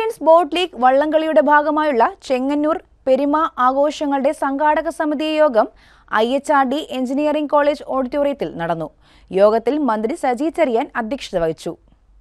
champions boat league വള്ളംകളിയുടെ ഭാഗമായുള്ള ചെങ്ങന്നൂർ പെരുമ ആഘോഷങ്ങളുടെ സംഘാടക സമിതി യോഗം I H R D engineering college ഓഡിറ്റോറിയത്തിൽ നടന്നു യോഗത്തിൽ മന്ത്രി സജി ചെറിയാൻ അധ്യക്ഷത വഹിച്ചു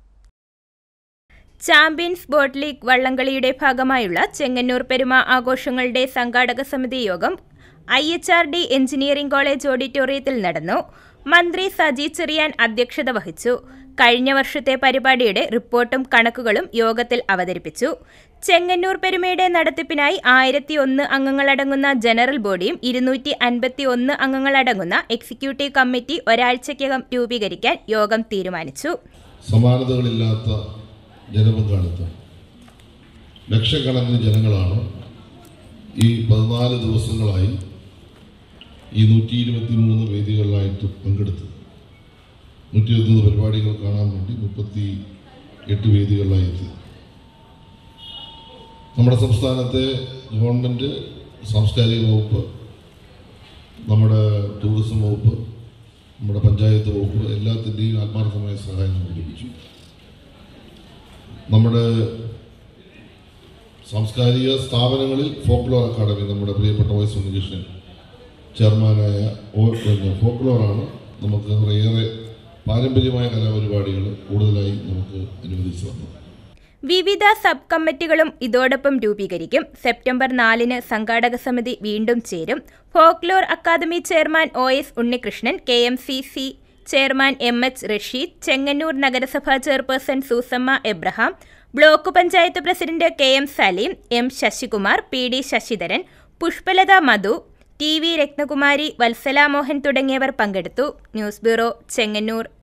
ചാമ്പ്യൻസ് ബോട്ട് ലീഗ് വള്ളംകളിയുടെ ഭാഗമായുള്ള ചെങ്ങന്നൂർ പെരുമ ആഘോഷങ്ങളുടെ സംഘാടക സമിതി യോഗം I H R D engineering college ഓഡിറ്റോറിയത്തിൽ നടന്നു മന്ത്രി സജി ചെറിയാൻ അധ്യക്ഷത വഹിച്ചു കഴിഞ്ഞ വർഷത്തെ പരിപാടിയുടെ റിപ്പോർട്ടും കണക്കുകളും യോഗത്തിൽ അവതരിപ്പിച്ചു ചെങ്ങന്നൂർ പെരുമയുടെ നടത്തിപ്പിനായി ആയിരത്തി ഒന്ന് അംഗങ്ങളടങ്ങുന്ന ജനറൽ ബോഡിയും ഇരുന്നൂറ്റി അൻപത്തി ഒന്ന് അംഗങ്ങളടങ്ങുന്ന എക്സിക്യൂട്ടീവ് കമ്മിറ്റി ഒരാഴ്ചയ്ക്കകം രൂപീകരിക്കാൻ യോഗം തീരുമാനിച്ചു സമാനതകളില്ലാത്ത ജനപങ്കാളിത്തം ലക്ഷക്കണക്കിന് ജനങ്ങളാണ് ഈ പതിനാല് ദിവസങ്ങളായി ഈ നൂറ്റി ഇരുപത്തി മൂന്ന് വേദികളിലായിട്ട് പങ്കെടുത്തത് നൂറ്റി ഇരുപത്തൊന്ന് പരിപാടികൾ കാണാൻ വേണ്ടി മുപ്പത്തി എട്ട് വേദികളിലായി എത്തി നമ്മുടെ സംസ്ഥാനത്തെ ഗവൺമെൻറ് സാംസ്കാരിക വകുപ്പ് നമ്മുടെ ടൂറിസം വകുപ്പ് നമ്മുടെ പഞ്ചായത്ത് വകുപ്പ് എല്ലാത്തിൻ്റെയും ആത്മാർത്ഥമായ സഹായം നമുക്ക് ലഭിച്ചു നമ്മുടെ സാംസ്കാരിക സ്ഥാപനങ്ങളിൽ ഫോക്ലോർ അക്കാദമി നമ്മുടെ പ്രിയപ്പെട്ട വൈസ് ഉണ്ണികൃഷ്ണൻ ചെയർമാനായ ഓ- പിന്നെ ഫോക്ലോറാണ് നമുക്ക് ഏറെ പാരമ്പര്യമായ കലാപരിപാടികൾ കൂടുതലായി നമുക്ക് അനുവദിച്ചു തന്നത് വിവിധ സബ് കമ്മിറ്റികളും ഇതോടൊപ്പം രൂപീകരിക്കും സെപ്റ്റംബർ നാലിന് സംഘാടക സമിതി വീണ്ടും ചേരും folklore academy chairman O S Unnikrishnan K M C C chairman M H Rasheed Chengannur നഗരസഭാ chairperson Susamma Abraham block panchayat president K M Saleem M Sasikumar P D Sasidharan Pushpalatha Madhu T V Rathnakumari Vatsala Mohan തുടങ്ങിയവർ പങ്കെടുത്തു ന്യൂസ് ബ്യൂറോ ചെങ്ങന്നൂർ